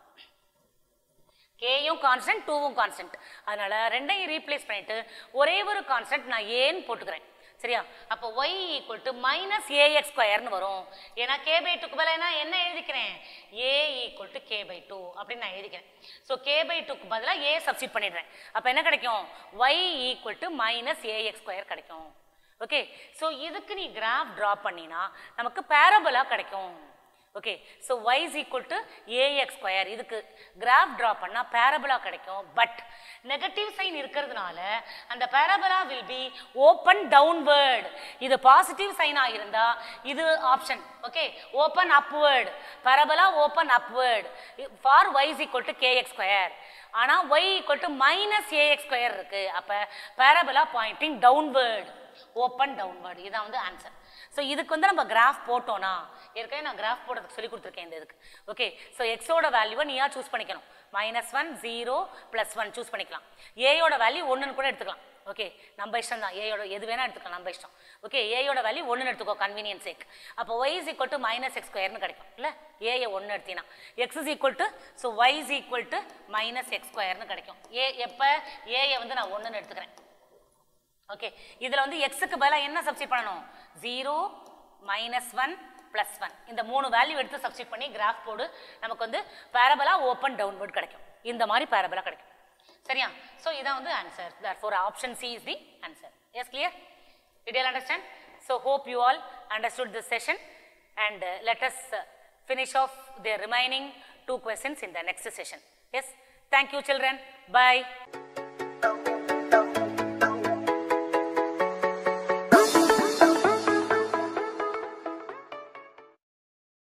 கேயும் கான்ஸ்டன்ட் டூவும் கான்ஸ்டன்ட் அதனால ரெண்டையும் ரீப்ளேஸ் பண்ணிட்டு ஒரே ஒரு கான்ஸ்டன்ட் நான் ஏன்னு போட்டுக்கிறேன் சரியா அப்போ Y equal to minus AX ஸ்கொயர்னு வரும் ஏன்னா கே பை டூக்கு பதிலாக நான் என்ன எழுதிக்கிறேன் A equal to K by two அப்படின்னு நான் எழுதிக்கிறேன் ஸோ கே பை டூக்கு பதிலாக ஏ சப்ஸ்டிட் பண்ணிடுறேன் அப்போ என்ன கிடைக்கும் Y equal to minus AX square கிடைக்கும் ஓகே ஸோ இதுக்கு நீ கிராஃப் ட்ரா பண்ணினா நமக்கு பேரபலா கிடைக்கும் okay so y is equal to ax square இதுக்கு கிராஃப் ட்ரா பண்ணால் பேரபலா கிடைக்கும் பட் நெகட்டிவ் சைன் இருக்கிறதுனால அந்த parabola will be open downward இது பாசிட்டிவ் சைனாக இருந்தா இது option okay open upward parabola open upward for y is equal to kx square ஆனால் y equal to minus AX square இருக்கு அப்போ parabola pointing downward open downward இதான் வந்து answer so இதுக்கு வந்து நம்ம கிராஃப் போட்டோம்னா ஏற்கனவே நான் கிராஃப் போடுறதுக்கு சொல்லி கொடுத்துருக்கேன் இந்த இதுக்கு ஓகே ஸோ எக்ஸோட வேல்யூவை நீயா சூஸ் பண்ணிக்கணும் minus one zero plus one choose பண்ணிக்கலாம் ஏயோட வேல்யூ ஒன்றுன்னு கூட எடுத்துக்கலாம் ஓகே நம்ம இஷ்டம் தான் ஏயோட எது வேணா எடுத்துக்கலாம் நம்ம இஷ்டம் ஓகே ஏயோட வேல்யூ ஒன்றுன்னு எடுத்துக்கோ கன்வீனியன்ஸ் சேக் அப்போ Y is equal to minus X ஸ்கொயர்னு கிடைக்கும் இல்லை ஏயை ஒன்று எடுத்தீங்கன்னா X is equal to so Y is equal to minus X ஸ்கொயர்னு கிடைக்கும் ஏ எப்போ ஏயை வந்து நான் ஒன்றுன்னு எடுத்துக்கிறேன் ஓகே இதில் வந்து எக்ஸுக்கு பதிலாக என்ன சப்ஸ்டிட் பண்ணணும் zero minus one plus one இந்த மூணு வேல்யூ எடுத்து சப்ஸ்டிட் பண்ணி கிராஃப் போடு நமக்கு வந்து பேரபலா ஓப்பன் டவுன்வர்ட் கிடைக்கும் இந்த மாதிரி பேரபலா கிடைக்கும் சரியா ஸோ இதான் வந்து answer therefore option C is the answer yes clear did you all understand so hope you all understood this session and uh, let us uh, finish off the remaining two questions in the next session yes thank you children bye